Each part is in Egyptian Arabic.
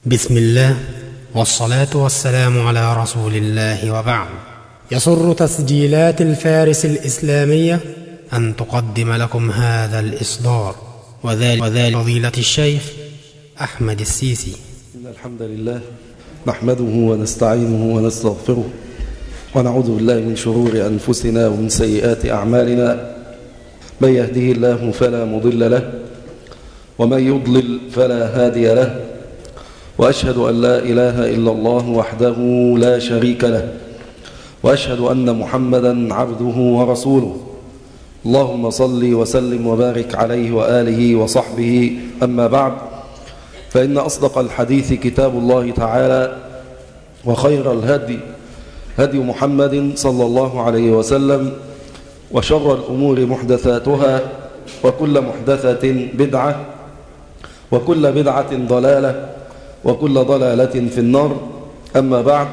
بسم الله والصلاة والسلام على رسول الله وبعد يسر تسجيلات الفارس الإسلامية أن تقدم لكم هذا الإصدار وذلك, وذلك فضيلة الشيخ أحمد السيسي إن الحمد لله نحمده ونستعينه ونستغفره ونعوذ بالله من شرور أنفسنا ومن سيئات أعمالنا من يهده الله فلا مضل له ومن يضلل فلا هادي له وأشهد أن لا إله إلا الله وحده لا شريك له وأشهد أن محمدا عبده ورسوله اللهم صل وسلم وبارك عليه وآله وصحبه أما بعد فإن أصدق الحديث كتاب الله تعالى وخير الهدي هدي محمد صلى الله عليه وسلم وشر الأمور محدثاتها وكل محدثة بدعة وكل بدعة ضلالة وكل ضلالة في النار أما بعد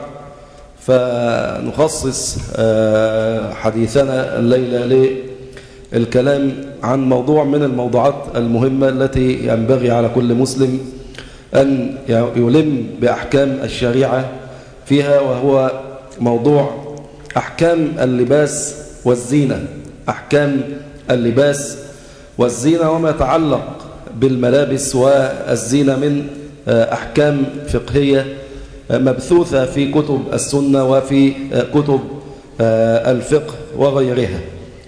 فنخصص حديثنا الليلة للكلام عن موضوع من الموضوعات المهمة التي ينبغي على كل مسلم أن يلم بأحكام الشريعة فيها وهو موضوع أحكام اللباس والزينة أحكام اللباس والزينة وما يتعلق بالملابس والزينة من أحكام فقهية مبثوثة في كتب السنة وفي كتب الفقه وغيرها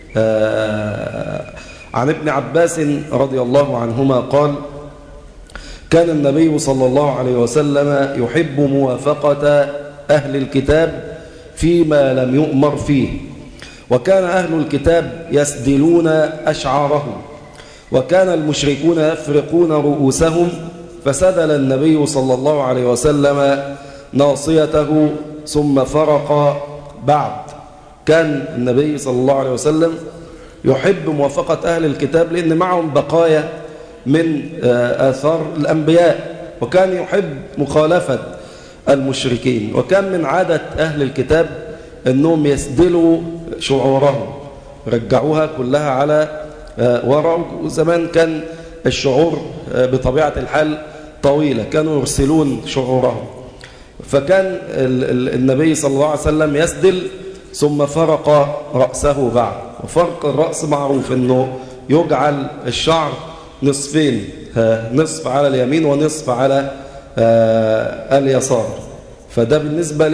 عن ابن عباس رضي الله عنهما قال كان النبي صلى الله عليه وسلم يحب موافقة أهل الكتاب فيما لم يؤمر فيه وكان أهل الكتاب يسدلون أشعارهم وكان المشركون يفرقون رؤوسهم فسدل النبي صلى الله عليه وسلم ناصيته ثم فرق بعد كان النبي صلى الله عليه وسلم يحب موافقة أهل الكتاب لأن معهم بقايا من آثار الأنبياء وكان يحب مخالفة المشركين وكان من عادة أهل الكتاب أنهم يسدلوا شعورهم رجعوها كلها على وراء وزمان كان الشعور بطبيعة الحال طويلة كانوا يرسلون شعورهم فكان النبي صلى الله عليه وسلم يسدل ثم فرق رأسه بعد وفرق الرأس معروف أنه يجعل الشعر نصفين نصف على اليمين ونصف على اليسار فده بالنسبة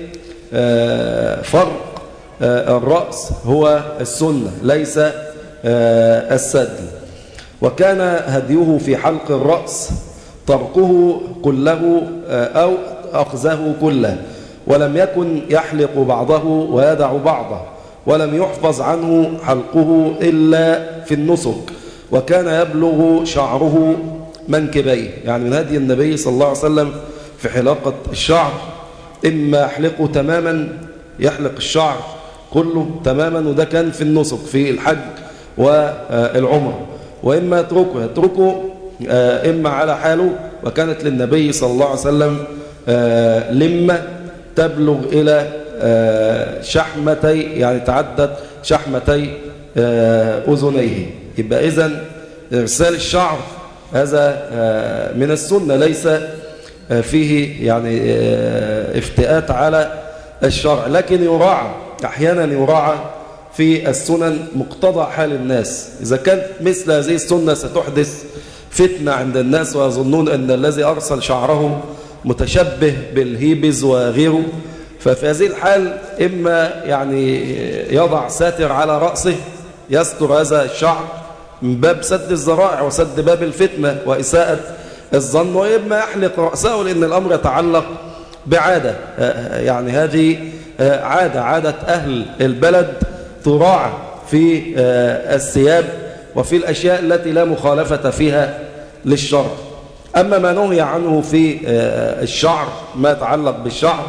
لفرق الرأس هو السنة ليس السدل وكان هديه في حلق الرأس تركه كله أو أخذه كله ولم يكن يحلق بعضه ويدع بعضه ولم يحفظ عنه حلقه إلا في النسك وكان يبلغ شعره منكبيه يعني من هدي النبي صلى الله عليه وسلم في حلاقة الشعر إما يحلقه تماما يحلق الشعر كله تماما وده كان في النسك في الحج والعمر وإما يتركه يتركه إما على حاله وكانت للنبي صلى الله عليه وسلم لمة تبلغ إلى شحمتي يعني تعدد شحمتي أذنيه يبقى إذن إرسال الشعر هذا من السنة ليس فيه يعني افتئات على الشرع لكن يراعى أحيانا يراعى في السنن مقتضى حال الناس إذا كانت مثل هذه السنة ستحدث فتنة عند الناس ويظنون أن الذي أرسل شعره متشبه بالهيبز وغيره ففي هذه الحال إما يعني يضع ساتر على رأسه يستر هذا الشعر من باب سد الذرائع وسد باب الفتنة وإساءة الظن وإما يحلق رأسه لأن الأمر يتعلق بعادة يعني هذه عادة عادة أهل البلد تراعى في الثياب وفي الأشياء التي لا مخالفة فيها للشرع أما ما نهي عنه في الشعر ما يتعلق بالشعر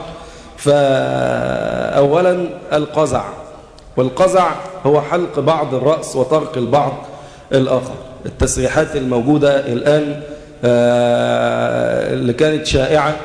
فأولا القزع والقزع هو حلق بعض الرأس وترك البعض الآخر التسريحات الموجودة الآن اللي كانت شائعة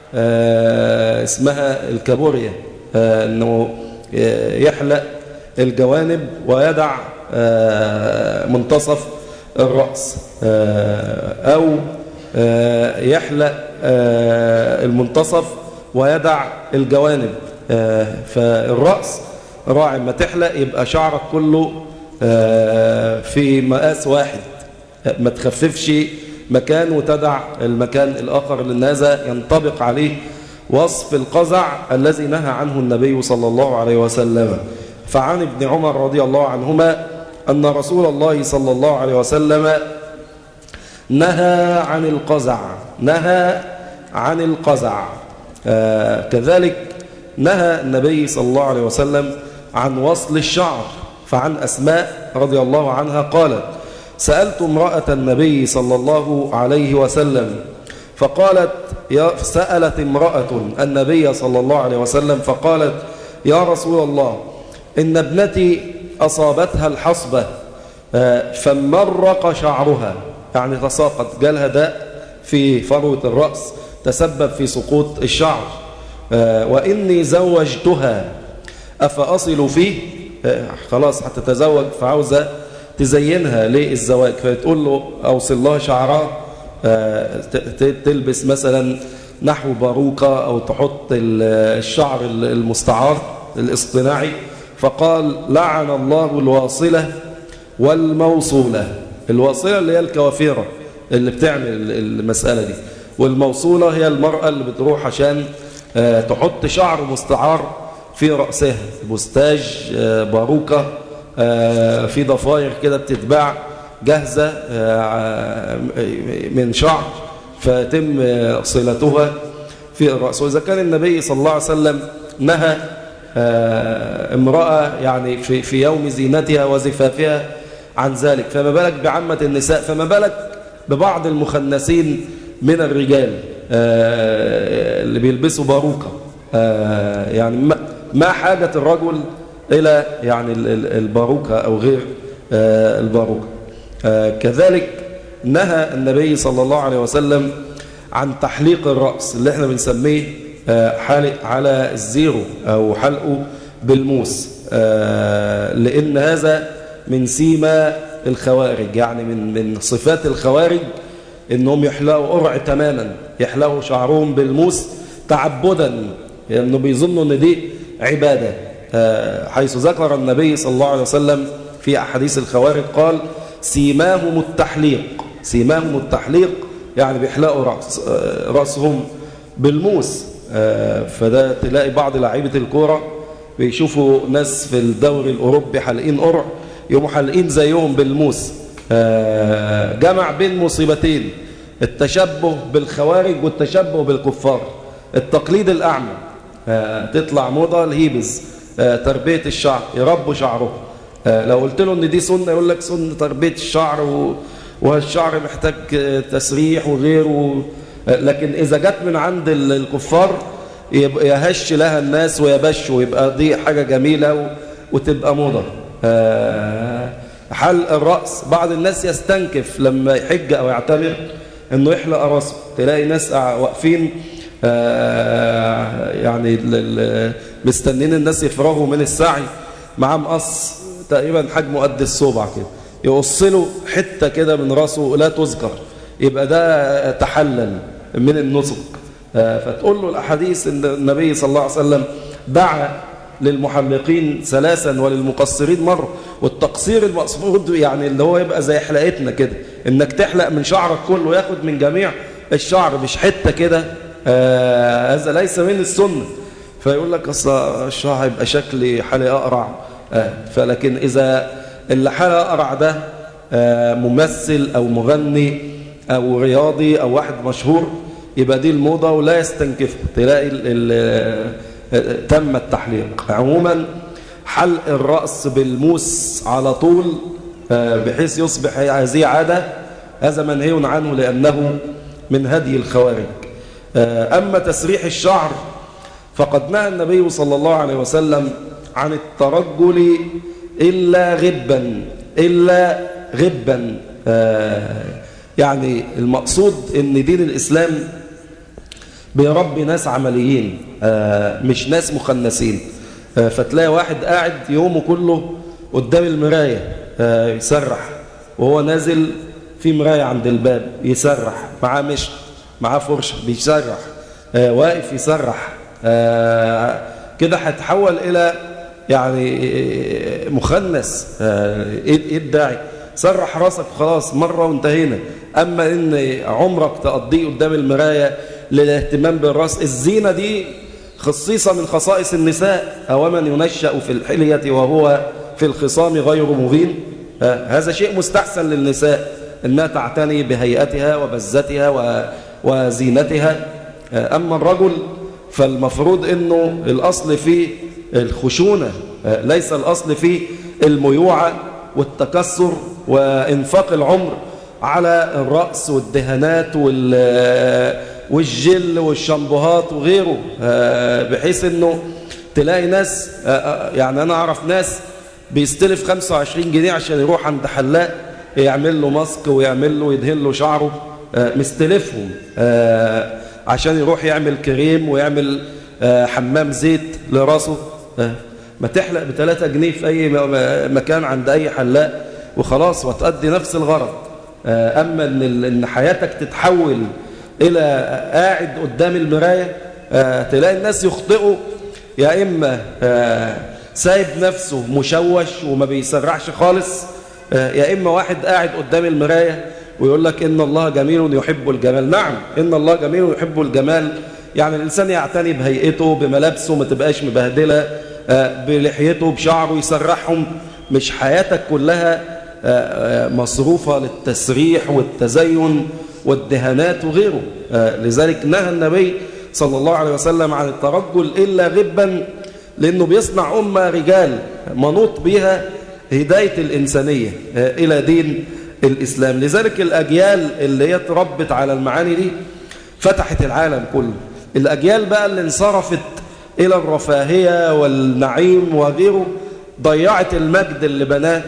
اسمها الكابوريا أنه يحلق الجوانب ويدع منتصف الرأس أو يحلق المنتصف ويدع الجوانب فالرأس راعي ما تحلق يبقى شعرك كله في مقاس واحد ما تخففش مكان وتدع المكان الآخر لأن هذا ينطبق عليه وصف القزع الذي نهى عنه النبي صلى الله عليه وسلم فعن ابن عمر رضي الله عنهما أن رسول الله صلى الله عليه وسلم نهى عن القزع نهى عن القزع آه كذلك نهى النبي صلى الله عليه وسلم عن وصل الشعر فعن أسماء رضي الله عنها قالت سألت امرأة النبي صلى الله عليه وسلم فقالت يا سألت امرأة النبي صلى الله عليه وسلم فقالت يا رسول الله إن ابنتي أصابتها الحصبة فمرق شعرها يعني تساقط جالها داء في فروة الرأس تسبب في سقوط الشعر وإني زوجتها أفأصل فيه خلاص هتتزوج فعاوزة تزينها للزواج فتقول له أوصل لها شعرها تلبس مثلا نحو باروكة أو تحط الشعر المستعار الاصطناعي فقال لعن الله الواصلة والموصولة الواصلة اللي هي الكوافيرة اللي بتعمل المسألة دي والموصولة هي المرأة اللي بتروح عشان تحط شعر مستعار في رأسها بستاج باروكة في ضفاير كده بتتباع جاهزة من شعر فتم صلتها في الرأس وإذا كان النبي صلى الله عليه وسلم نهى امرأة يعني في, في يوم زينتها وزفافها عن ذلك فما بالك بعامة النساء فما بالك ببعض المخنسين من الرجال اللي بيلبسوا باروكة يعني ما حاجة الرجل إلى يعني الباروكة أو غير الباروكة كذلك نهى النبي صلى الله عليه وسلم عن تحليق الرأس اللي احنا بنسميه حالق على الزيرو أو حلقه بالموس لأن هذا من سيما الخوارج يعني من من صفات الخوارج انهم يحلقوا قرع تماما يحلقوا شعرهم بالموس تعبدا لانه يعني بيظنوا ان دي عباده حيث ذكر النبي صلى الله عليه وسلم في احاديث الخوارج قال سيماهم التحليق سيماهم التحليق يعني بيحلقوا رأس راسهم بالموس فده تلاقي بعض لاعيبه الكوره بيشوفوا ناس في الدوري الاوروبي حالقين قرع يقوموا حالقين زيهم بالموس جمع بين مصيبتين التشبه بالخوارج والتشبه بالكفار التقليد الأعمى تطلع موضة الهيبز تربية الشعر يربوا شعره لو قلت له ان دي سنة يقول لك سنة تربية الشعر والشعر محتاج تسريح وغيره لكن إذا جت من عند الكفار يهش لها الناس ويبش ويبقى دي حاجة جميلة وتبقى موضة حلق الرأس بعض الناس يستنكف لما يحج أو يعتمر انه يحلق راسه تلاقي ناس واقفين يعني مستنين الناس يفرغوا من السعي معاه مقص تقريبا حجمه قد الصبع كده يقص له حته كده من راسه لا تذكر يبقى ده تحلل من النسك فتقول له الاحاديث ان النبي صلى الله عليه وسلم دعا للمحلقين ثلاثا وللمقصرين مرة والتقصير المقصود يعني اللي هو يبقى زي حلقتنا كده انك تحلق من شعرك كله ياخد من جميع الشعر مش حتة كده آه هذا ليس من السنة فيقول لك اصل الشعر هيبقى شكلي حلق اقرع آه فلكن اذا اللي حلق اقرع ده آه ممثل او مغني او رياضي او واحد مشهور يبقى دي الموضة ولا يستنكفه تلاقي ال ال تم التحليق عموما حلق الرأس بالموس على طول بحيث يصبح هذه عادة هذا منهي عنه لأنه من هدي الخوارج أما تسريح الشعر فقد نهى النبي صلى الله عليه وسلم عن الترجل إلا غبا إلا غبا يعني المقصود أن دين الإسلام بيربي ناس عمليين مش ناس مخنسين فتلاقي واحد قاعد يومه كله قدام المراية يسرح وهو نازل في مراية عند الباب يسرح معاه مشط معاه فرشة بيسرح آه واقف يسرح آه كده هتحول إلى يعني مخنث آه ايه الداعي سرح راسك خلاص مرة وانتهينا أما إن عمرك تقضيه قدام المراية للاهتمام بالرأس الزينة دي خصيصة من خصائص النساء أو من ينشأ في الحلية وهو في الخصام غير مبين هذا شيء مستحسن للنساء أنها تعتني بهيئتها وبزتها وزينتها أما الرجل فالمفروض أنه الأصل في الخشونة ليس الأصل في الميوعة والتكسر وإنفاق العمر على الرأس والدهانات والجل والشامبوهات وغيره بحيث أنه تلاقي ناس يعني أنا أعرف ناس بيستلف 25 جنيه عشان يروح عند حلاق يعمل له ماسك ويعمل له يدهن له شعره مستلفهم عشان يروح يعمل كريم ويعمل حمام زيت لراسه ما تحلق بثلاثة جنيه في أي مكان عند أي حلاق وخلاص وتؤدي نفس الغرض أما إن حياتك تتحول إلى قاعد قدام المراية تلاقي الناس يخطئوا يا إما سايب نفسه مشوش وما بيسرعش خالص يا إما واحد قاعد قدام المراية ويقول لك إن الله جميل يحب الجمال نعم إن الله جميل يحب الجمال يعني الإنسان يعتني بهيئته بملابسه ما تبقاش مبهدلة بلحيته بشعره يسرحهم مش حياتك كلها مصروفة للتسريح والتزين والدهانات وغيره لذلك نهى النبي صلى الله عليه وسلم عن الترجل إلا غبا لأنه بيصنع أمة رجال منوط بها هداية الإنسانية إلى دين الإسلام لذلك الأجيال اللي هي تربت على المعاني دي فتحت العالم كله الأجيال بقى اللي انصرفت إلى الرفاهية والنعيم وغيره ضيعت المجد اللي بناه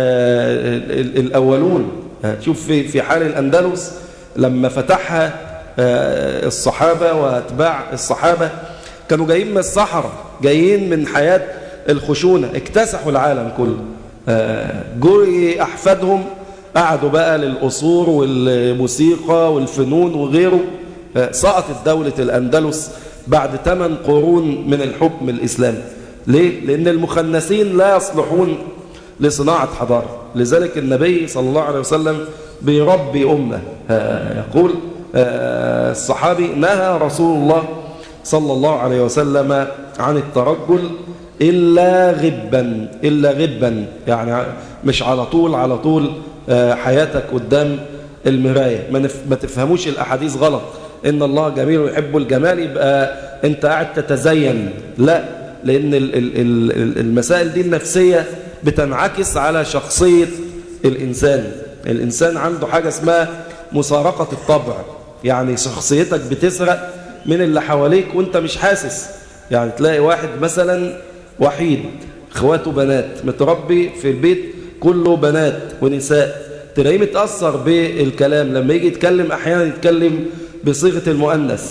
الأولون شوف في في حال الأندلس لما فتحها الصحابة وأتباع الصحابة كانوا جايين من الصحراء جايين من حياة الخشونة اكتسحوا العالم كله جري أحفادهم قعدوا بقى للأصول والموسيقى والفنون وغيره سقطت دولة الأندلس بعد ثمان قرون من الحكم الإسلامي ليه؟ لأن المخنثين لا يصلحون لصناعة حضارة لذلك النبي صلى الله عليه وسلم بيربي أمة يقول الصحابي نهى رسول الله صلى الله عليه وسلم عن الترجل إلا غبا إلا غبا يعني مش على طول على طول حياتك قدام المراية ما تفهموش الأحاديث غلط إن الله جميل ويحب الجمال يبقى أنت قاعد تتزين لا لأن المسائل دي النفسية بتنعكس على شخصية الإنسان الإنسان عنده حاجة اسمها مسارقة الطبع يعني شخصيتك بتسرق من اللي حواليك وانت مش حاسس يعني تلاقي واحد مثلا وحيد اخواته بنات متربي في البيت كله بنات ونساء تلاقيه متأثر بالكلام لما يجي يتكلم أحيانا يتكلم بصيغة المؤنث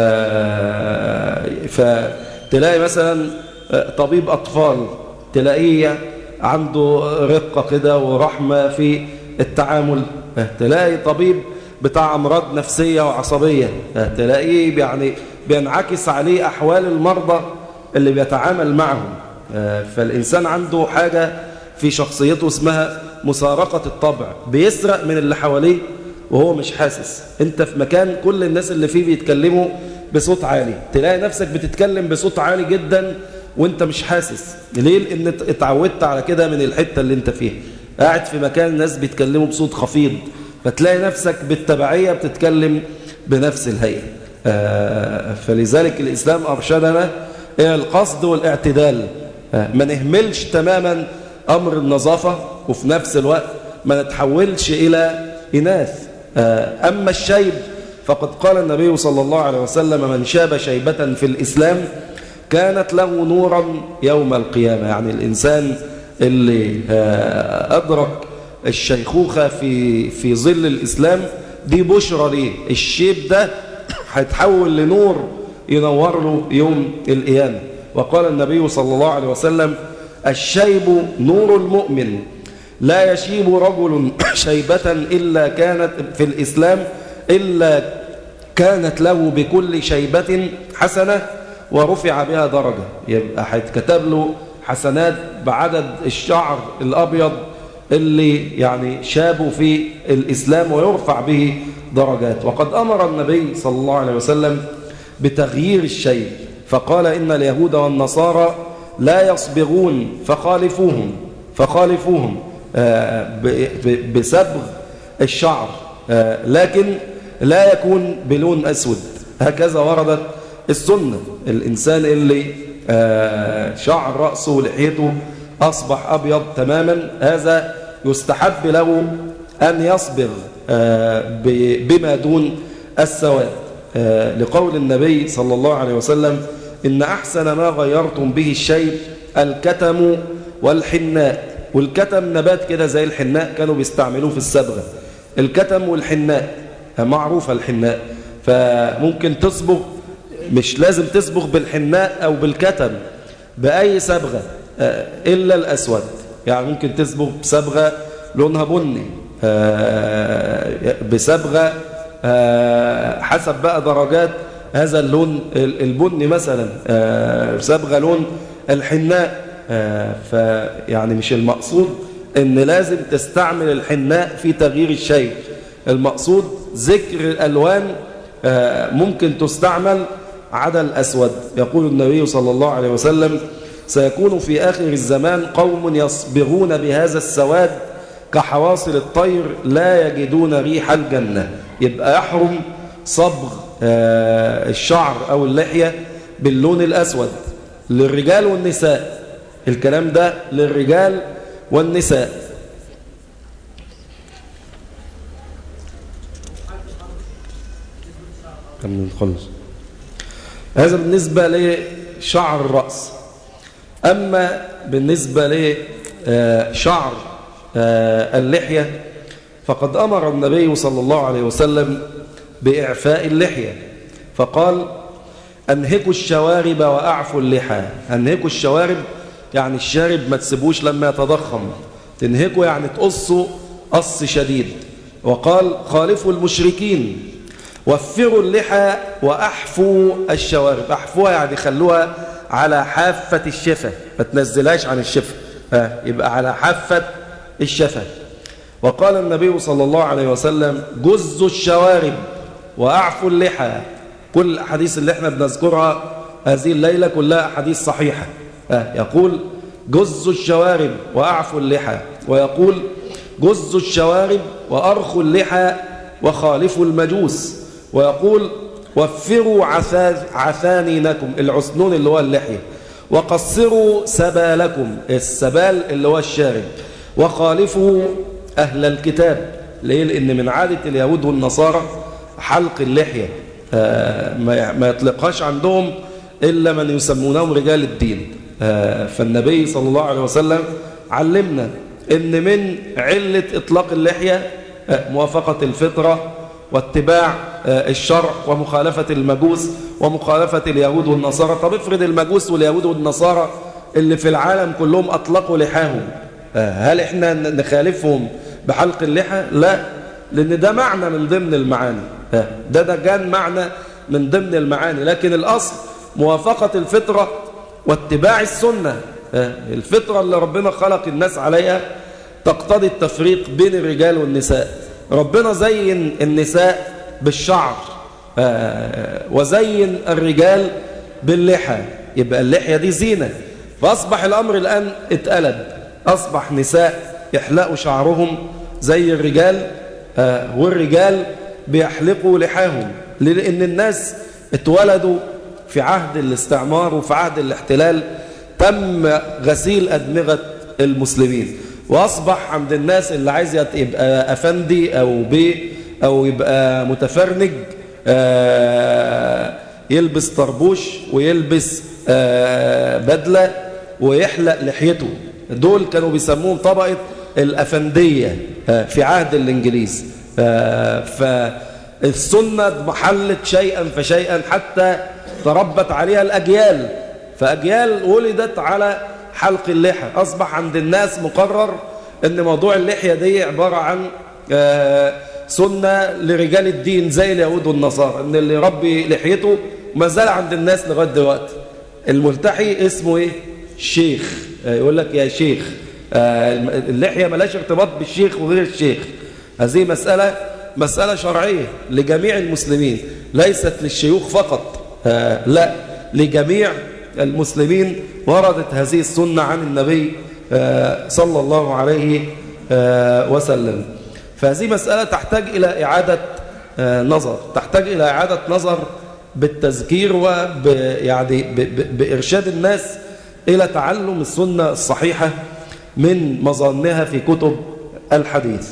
فتلاقي مثلا طبيب أطفال تلاقيه عنده رقة كده ورحمة في التعامل تلاقي طبيب بتاع أمراض نفسية وعصبية تلاقيه يعني بينعكس عليه أحوال المرضى اللي بيتعامل معهم فالإنسان عنده حاجة في شخصيته اسمها مسارقة الطبع بيسرق من اللي حواليه وهو مش حاسس انت في مكان كل الناس اللي فيه بيتكلموا بصوت عالي تلاقي نفسك بتتكلم بصوت عالي جدا وانت مش حاسس ليه لان اتعودت على كده من الحتة اللي انت فيها قاعد في مكان الناس بيتكلموا بصوت خفيض فتلاقي نفسك بالتبعية بتتكلم بنفس الهيئة آه فلذلك الإسلام أرشدنا إلى القصد والاعتدال آه ما نهملش تماما أمر النظافة وفي نفس الوقت ما نتحولش إلى إناث آه أما الشيب فقد قال النبي صلى الله عليه وسلم من شاب شيبة في الإسلام كانت له نورا يوم القيامة يعني الإنسان اللي أدرك الشيخوخة في في ظل الإسلام دي بشرى ليه الشيب ده هيتحول لنور ينور له يوم القيامة وقال النبي صلى الله عليه وسلم الشيب نور المؤمن لا يشيب رجل شيبة إلا كانت في الإسلام إلا كانت له بكل شيبة حسنة ورفع بها درجة يبقى هيتكتب له حسنات بعدد الشعر الأبيض اللي يعني شابوا في الإسلام ويرفع به درجات وقد أمر النبي صلى الله عليه وسلم بتغيير الشيء فقال إن اليهود والنصارى لا يصبغون فخالفوهم فخالفوهم آه، بسبغ الشعر آه، لكن لا يكون بلون أسود هكذا وردت السنة الإنسان اللي آه، شعر رأسه ولحيته أصبح أبيض تماما هذا يستحب له أن يصبغ بما دون السواد لقول النبي صلى الله عليه وسلم إن أحسن ما غيرتم به الشيء الكتم والحناء والكتم نبات كده زي الحناء كانوا بيستعملوه في الصبغة الكتم والحناء معروفة الحناء فممكن تصبغ مش لازم تصبغ بالحناء أو بالكتم بأي صبغة آه، إلا الأسود يعني ممكن تصبغ بصبغة لونها بني آه، بصبغة آه، حسب بقى درجات هذا اللون البني مثلا صبغة لون الحناء آه، فيعني مش المقصود ان لازم تستعمل الحناء في تغيير الشيء المقصود ذكر الألوان آه، ممكن تستعمل عدا الأسود يقول النبي صلى الله عليه وسلم سيكون في آخر الزمان قوم يصبغون بهذا السواد كحواصل الطير لا يجدون ريح الجنة يبقى يحرم صبغ آه، الشعر أو اللحية باللون الأسود للرجال والنساء الكلام ده للرجال والنساء كم نخلص هذا بالنسبة لشعر الرأس أما بالنسبة لشعر آه، اللحية فقد أمر النبي صلى الله عليه وسلم بإعفاء اللحية فقال أنهكوا الشوارب وأعفوا اللحى أنهكوا الشوارب يعني الشارب ما تسيبوش لما يتضخم تنهكه يعني تقصه قص شديد وقال خالفوا المشركين وفروا اللحى وأحفوا الشوارب أحفوها يعني خلوها على حافة الشفة ما تنزلهاش عن الشفة يبقى على حافة الشفة وقال النبي صلى الله عليه وسلم جزوا الشوارب وأعفوا اللحى كل الأحاديث اللي احنا بنذكرها هذه الليلة كلها أحاديث صحيحة آه، يقول جز الشوارب وأعفوا اللحى ويقول جز الشوارب وأرخوا اللحى وخالفوا المجوس ويقول وفروا عثانينكم العسنون اللي هو اللحية وقصروا سبالكم السبال اللي هو الشارب وخالفوا أهل الكتاب ليه؟ لأن من عادة اليهود والنصارى حلق اللحية آه، ما يطلقهاش عندهم إلا من يسمونهم رجال الدين آه، فالنبي صلى الله عليه وسلم علمنا ان من علة اطلاق اللحية آه، موافقة الفطرة واتباع آه، الشرع ومخالفة المجوس ومخالفة اليهود والنصارى طب افرض المجوس واليهود والنصارى اللي في العالم كلهم أطلقوا لحاهم هل احنا نخالفهم بحلق اللحى لا لأن ده معنى من ضمن المعاني ده ده كان معنى من ضمن المعاني لكن الأصل موافقة الفطرة واتباع السنة آه، الفطرة اللي ربنا خلق الناس عليها تقتضي التفريق بين الرجال والنساء ربنا زين النساء بالشعر آه، وزين الرجال باللحى يبقى اللحية دي زينة فأصبح الأمر الآن اتقلب أصبح نساء يحلقوا شعرهم زي الرجال آه، والرجال بيحلقوا لحاهم لأن الناس اتولدوا في عهد الاستعمار وفي عهد الاحتلال تم غسيل أدمغة المسلمين وأصبح عند الناس اللي عايز يبقى أفندي أو بي أو يبقى متفرنج آه، يلبس طربوش ويلبس آه، بدلة ويحلق لحيته دول كانوا بيسموهم طبقة الأفندية آه، في عهد الإنجليز فالسنة محلت شيئا فشيئا حتى تربت عليها الأجيال فأجيال ولدت على حلق اللحى أصبح عند الناس مقرر ان موضوع اللحية دي عبارة عن سنة لرجال الدين زي اليهود والنصارى ان اللي يربي لحيته ما زال عند الناس لغاية دلوقتي الملتحي اسمه ايه شيخ يقول لك يا شيخ اللحية ملاش ارتباط بالشيخ وغير الشيخ هذه مسألة مسألة شرعية لجميع المسلمين ليست للشيوخ فقط لا لجميع المسلمين وردت هذه السنة عن النبي صلى الله عليه وسلم فهذه مسألة تحتاج إلى إعادة نظر تحتاج إلى إعادة نظر بالتذكير وب يعني بإرشاد الناس إلى تعلم السنة الصحيحة من مظانها في كتب الحديث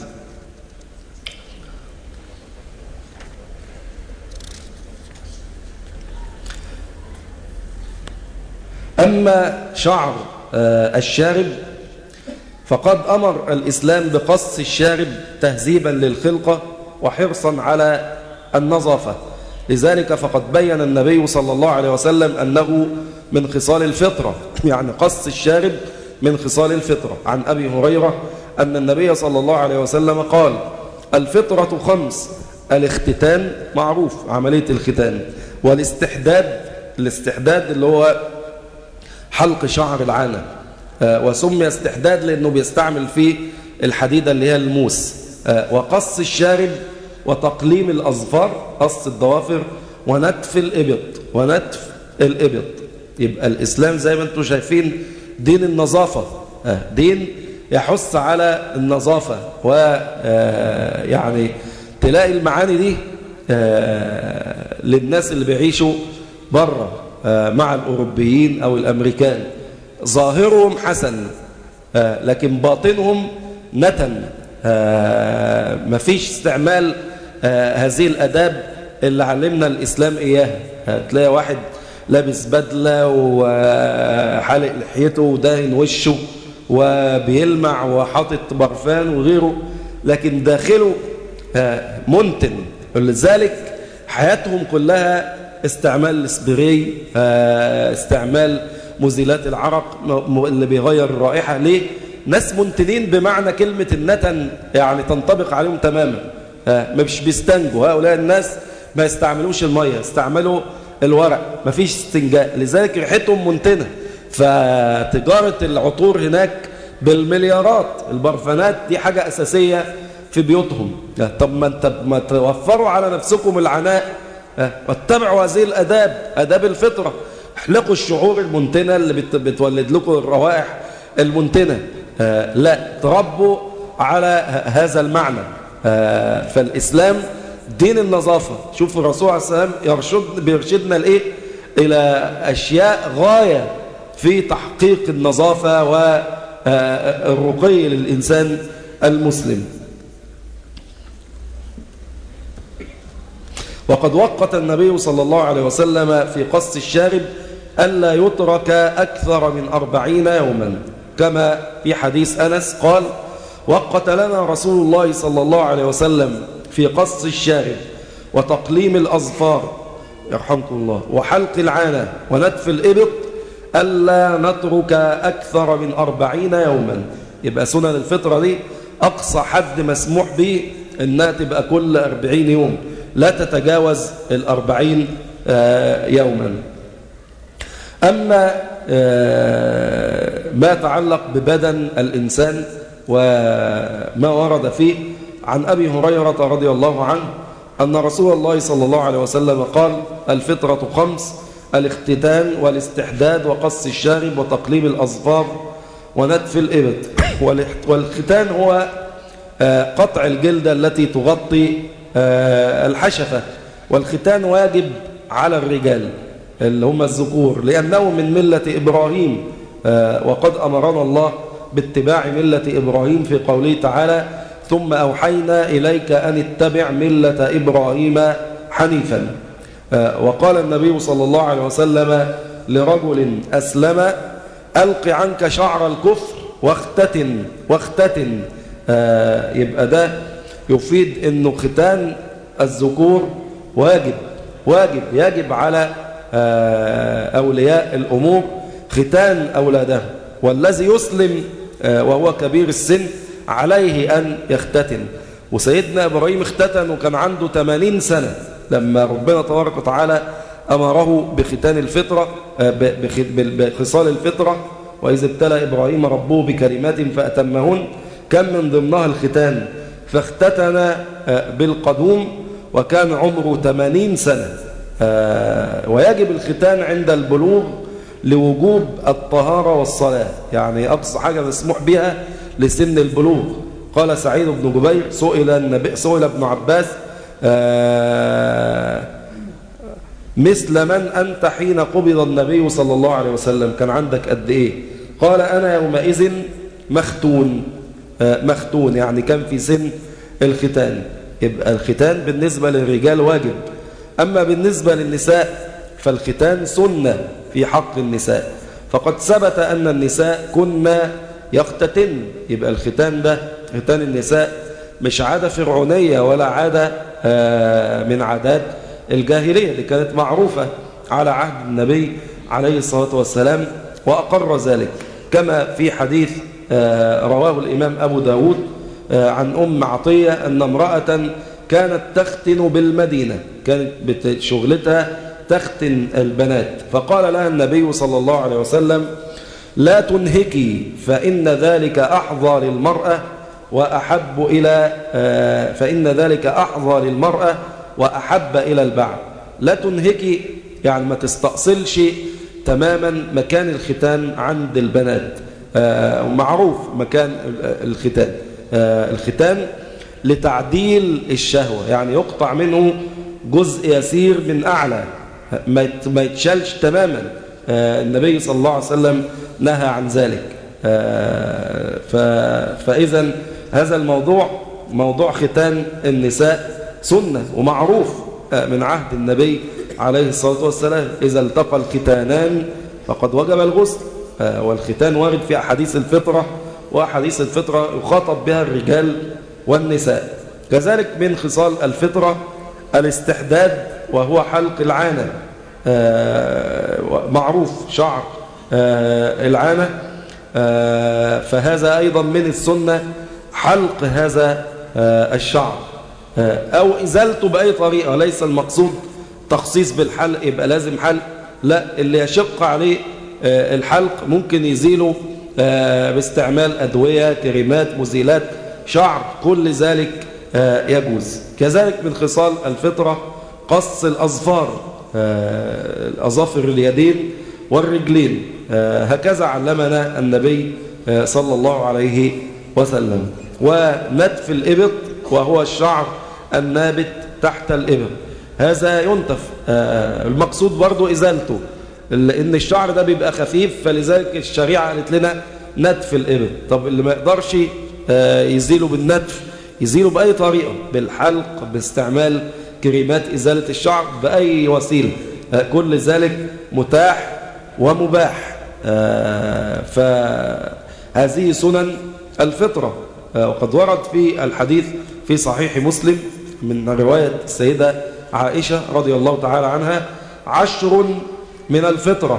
أما شعر الشارب فقد أمر الإسلام بقص الشارب تهذيبا للخلقة وحرصا على النظافة لذلك فقد بين النبي صلى الله عليه وسلم أنه من خصال الفطرة يعني قص الشارب من خصال الفطرة عن أبي هريرة أن النبي صلى الله عليه وسلم قال الفطرة خمس الاختتان معروف عملية الختان والاستحداد الاستحداد اللي هو حلق شعر العانة وسمي استحداد لأنه بيستعمل فيه الحديدة اللي هي الموس وقص الشارب وتقليم الأظفار قص الضوافر ونتف الإبط ونتف الإبط يبقى الإسلام زي ما انتم شايفين دين النظافة دين يحث على النظافة ويعني تلاقي المعاني دي للناس اللي بيعيشوا بره مع الأوروبيين أو الأمريكان ظاهرهم حسن لكن باطنهم نتن مفيش استعمال هذه الأداب اللي علمنا الإسلام إياها تلاقي واحد لابس بدلة وحالق لحيته وداهن وشه وبيلمع وحاطط برفان وغيره لكن داخله منتن لذلك حياتهم كلها استعمال السبراي استعمال مزيلات العرق اللي بيغير الرائحة ليه ناس منتنين بمعنى كلمة النتن يعني تنطبق عليهم تماما مش بيستنجوا هؤلاء الناس ما يستعملوش المية استعملوا الورق مفيش استنجاء لذلك ريحتهم منتنة فتجارة العطور هناك بالمليارات البرفانات دي حاجة أساسية في بيوتهم طب ما انت ما توفروا على نفسكم العناء واتبعوا هذه الأداب أداب الفطرة احلقوا الشعور المنتنة اللي بتولد لكم الروائح المنتنة لا تربوا على هذا المعنى فالإسلام دين النظافة شوف الرسول عليه السلام يرشد بيرشدنا لإيه إلى أشياء غاية في تحقيق النظافة والرقي للإنسان المسلم وقد وقت النبي صلى الله عليه وسلم في قص الشارب ألا يترك أكثر من أربعين يوما كما في حديث أنس قال وقت لنا رسول الله صلى الله عليه وسلم في قص الشارب وتقليم الأظفار يرحمكم الله وحلق العانة ونتف الإبط ألا نترك أكثر من أربعين يوما يبقى سنن الفطرة دي أقصى حد مسموح به إنها تبقى كل أربعين يوم لا تتجاوز الأربعين يوما أما ما يتعلق ببدن الإنسان وما ورد فيه عن أبي هريرة رضي الله عنه أن رسول الله صلى الله عليه وسلم قال الفطرة خمس الاختتان والاستحداد وقص الشارب وتقليم الأظفار ونتف الإبط والختان هو قطع الجلدة التي تغطي الحشفة والختان واجب على الرجال اللي هم الذكور لأنه من ملة إبراهيم وقد أمرنا الله باتباع ملة إبراهيم في قوله تعالى ثم أوحينا إليك أن اتبع ملة إبراهيم حنيفا وقال النبي صلى الله عليه وسلم لرجل أسلم ألق عنك شعر الكفر واختتن واختتن يبقى ده يفيد أنه ختان الذكور واجب واجب يجب على أولياء الأمور ختان أولادهم والذي يسلم وهو كبير السن عليه أن يختتن وسيدنا إبراهيم اختتن وكان عنده 80 سنة لما ربنا تبارك وتعالى أمره بختان الفطرة بخصال الفطرة وإذا ابتلى إبراهيم ربه بكلمات فأتمهن كان من ضمنها الختان فاختتن آه، بالقدوم وكان عمره 80 سنة آه، ويجب الختان عند البلوغ لوجوب الطهارة والصلاة يعني أقصى حاجة مسموح بها لسن البلوغ قال سعيد بن جبير سئل النبي سئل ابن عباس آه، مثل من أنت حين قبض النبي صلى الله عليه وسلم كان عندك قد إيه قال أنا يومئذ مختون آه، مختون يعني كان في سن الختان يبقى الختان بالنسبة للرجال واجب أما بالنسبة للنساء فالختان سنة في حق النساء فقد ثبت أن النساء كنا يختتن يبقى الختان ده ختان النساء مش عادة فرعونية ولا عادة آه، من عادات الجاهلية اللي كانت معروفة على عهد النبي عليه الصلاة والسلام وأقر ذلك كما في حديث آه، رواه الإمام أبو داود آه، عن أم عطية أن امرأة كانت تختن بالمدينة كانت شغلتها تختن البنات فقال لها النبي صلى الله عليه وسلم لا تنهكي فإن ذلك أحظى للمرأة وأحب إلى آه، فإن ذلك أحظى للمرأة وأحب إلى البعض لا تنهكي يعني ما تستأصلش تماما مكان الختان عند البنات آه، معروف مكان الختان آه، الختان لتعديل الشهوة يعني يقطع منه جزء يسير من أعلى ما يتشالش تماما آه، النبي صلى الله عليه وسلم نهى عن ذلك فإذا هذا الموضوع موضوع ختان النساء سنة ومعروف من عهد النبي عليه الصلاة والسلام إذا التقى الختانان فقد وجب الغسل آه، والختان وارد في أحاديث الفطرة وأحاديث الفطرة يخاطب بها الرجال والنساء كذلك من خصال الفطرة الاستحداد وهو حلق العانة آه، معروف شعر آه، العانة فهذا أيضا من السنة حلق هذا الشعر أو إزالته بأي طريقة ليس المقصود تخصيص بالحلق يبقى لازم حلق لا اللي يشق عليه آه، الحلق ممكن يزيله آه، باستعمال أدوية كريمات مزيلات شعر كل ذلك آه، يجوز كذلك من خصال الفطرة قص الأظفار الأظافر اليدين والرجلين هكذا علمنا النبي صلى الله عليه وسلم ونتف الإبط وهو الشعر النابت تحت الإبط هذا ينتف المقصود برضو إزالته لأن الشعر ده بيبقى خفيف فلذلك الشريعة قالت لنا نتف الإبل طب اللي ما يقدرش آه، يزيله بالنتف يزيله بأي طريقة بالحلق باستعمال كريمات إزالة الشعر بأي وسيلة آه، كل ذلك متاح ومباح آه، فهذه سنن الفطرة وقد ورد في الحديث في صحيح مسلم من رواية السيدة عائشة رضي الله تعالى عنها عشر من الفطرة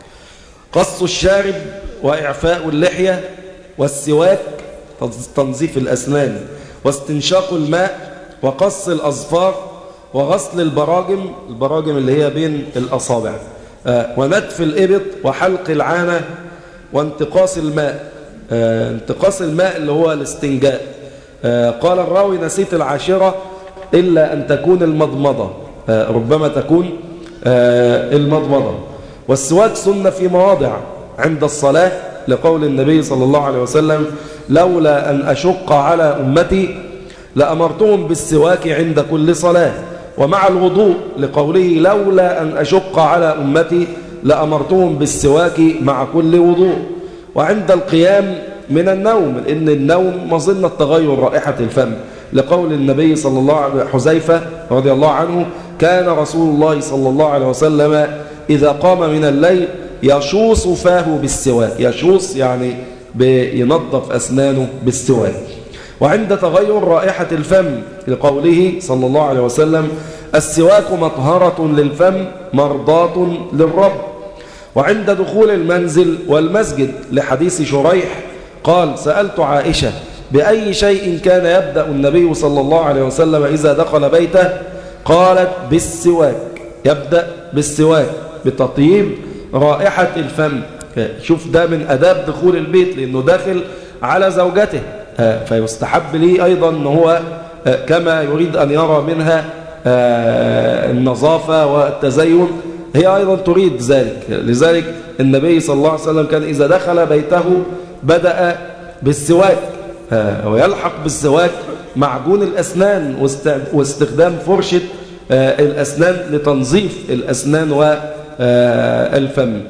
قص الشارب وإعفاء اللحية والسواك تنظيف الأسنان واستنشاق الماء وقص الأظفار وغسل البراجم البراجم اللي هي بين الأصابع آه، ونتف الإبط وحلق العانة وانتقاص الماء آه، انتقاص الماء اللي هو الاستنجاء آه، قال الراوي نسيت العاشرة إلا أن تكون المضمضة ربما تكون آه، المضمضة والسواك سنة في مواضع عند الصلاة لقول النبي صلى الله عليه وسلم لولا أن أشق على أمتي لأمرتهم بالسواك عند كل صلاة ومع الوضوء لقوله لولا أن أشق على أمتي لأمرتهم بالسواك مع كل وضوء وعند القيام من النوم لأن النوم مظنة تغير رائحة الفم لقول النبي صلى الله عليه حذيفة رضي الله عنه كان رسول الله صلى الله عليه وسلم إذا قام من الليل يشوص فاه بالسواك يشوص يعني بينظف أسنانه بالسواك وعند تغير رائحة الفم لقوله صلى الله عليه وسلم السواك مطهرة للفم مرضاة للرب وعند دخول المنزل والمسجد لحديث شريح قال سألت عائشة بأي شيء كان يبدأ النبي صلى الله عليه وسلم إذا دخل بيته قالت بالسواك يبدأ بالسواك بتطيب رائحة الفم شوف ده من أداب دخول البيت لأنه داخل على زوجته فيستحب لي أيضا أنه هو كما يريد أن يرى منها النظافة والتزين هي أيضا تريد ذلك لذلك النبي صلى الله عليه وسلم كان إذا دخل بيته بدأ بالسواك ويلحق بالسواك معجون الأسنان واستخدام فرشة الأسنان لتنظيف الأسنان والفم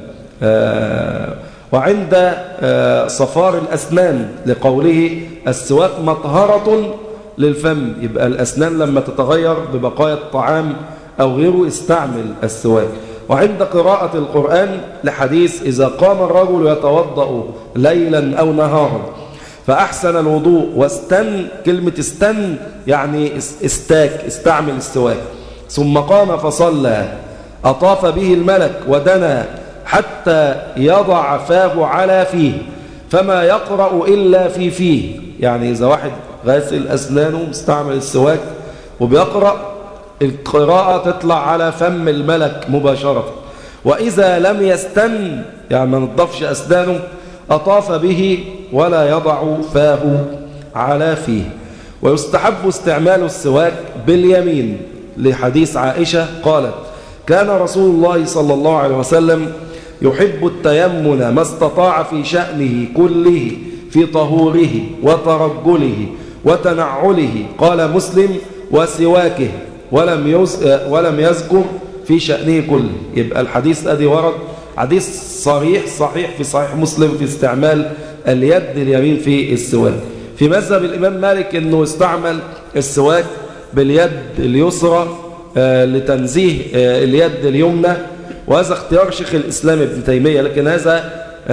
وعند صفار الأسنان لقوله السواك مطهرة للفم يبقى الأسنان لما تتغير ببقايا الطعام أو غيره استعمل السواك وعند قراءة القرآن لحديث إذا قام الرجل يتوضأ ليلا أو نهارا فأحسن الوضوء واستن كلمة استن يعني استاك استعمل السواك ثم قام فصلى أطاف به الملك ودنا حتى يضع فاه على فيه فما يقرأ إلا في فيه يعني إذا واحد غاسل أسنانه مستعمل السواك وبيقرأ القراءة تطلع على فم الملك مباشرة وإذا لم يستن يعني ما نضفش أسنانه أطاف به ولا يضع فاه على فيه ويستحب استعمال السواك باليمين لحديث عائشة قالت كان رسول الله صلى الله عليه وسلم يحب التيمن ما استطاع في شأنه كله في طهوره وترجله وتنعله قال مسلم وسواكه ولم ولم يذكر في شأنه كله يبقى الحديث أدي ورد حديث صريح صحيح في صحيح مسلم في استعمال اليد اليمين في السواك في مذهب الإمام مالك أنه استعمل السواك باليد اليسرى لتنزيه اليد اليمنى وهذا اختيار شيخ الإسلام ابن تيمية لكن هذا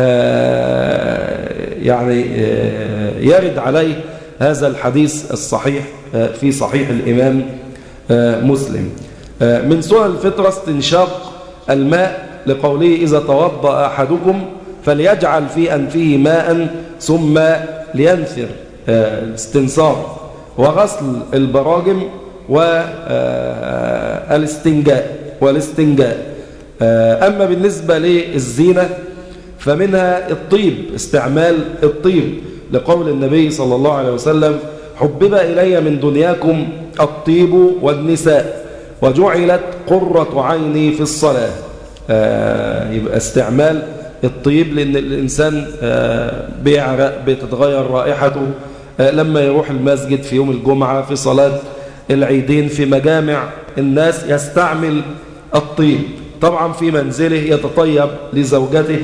يعني يرد عليه هذا الحديث الصحيح في صحيح الإمام مسلم من سنن الفطرة استنشاق الماء لقوله إذا توضأ أحدكم فليجعل في أنفه ماء ثم لينثر الاستنصار وغسل البراجم والاستنجاء والاستنجاء أما بالنسبة للزينة فمنها الطيب استعمال الطيب لقول النبي صلى الله عليه وسلم حبب إلي من دنياكم الطيب والنساء وجعلت قرة عيني في الصلاة يبقى استعمال الطيب لأن الإنسان بيعرق بتتغير رائحته لما يروح المسجد في يوم الجمعة في صلاة العيدين في مجامع الناس يستعمل الطيب طبعا في منزله يتطيب لزوجته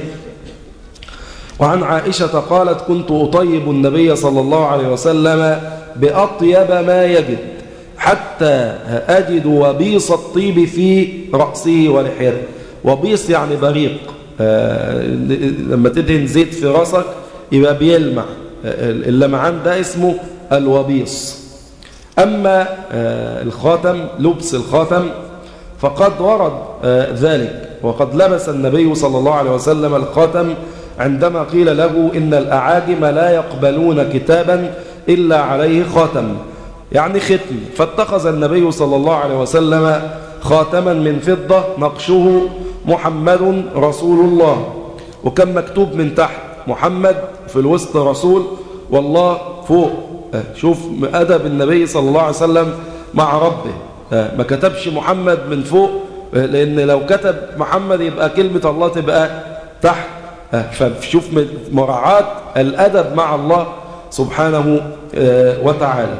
وعن عائشة قالت كنت أطيب النبي صلى الله عليه وسلم بأطيب ما يجد حتى أجد وبيص الطيب في رأسه ولحيته وبيص يعني بريق آه لما تدهن زيت في رأسك يبقى بيلمع آه اللمعان ده اسمه الوبيص أما آه الخاتم لبس الخاتم فقد ورد ذلك وقد لبس النبي صلى الله عليه وسلم الخاتم عندما قيل له إن الأعاجم لا يقبلون كتابا إلا عليه خاتم يعني ختم فاتخذ النبي صلى الله عليه وسلم خاتما من فضة نقشه محمد رسول الله وكان مكتوب من تحت محمد في الوسط رسول والله فوق شوف أدب النبي صلى الله عليه وسلم مع ربه ما كتبش محمد من فوق لأن لو كتب محمد يبقى كلمة الله تبقى تحت فشوف مراعاة الأدب مع الله سبحانه وتعالى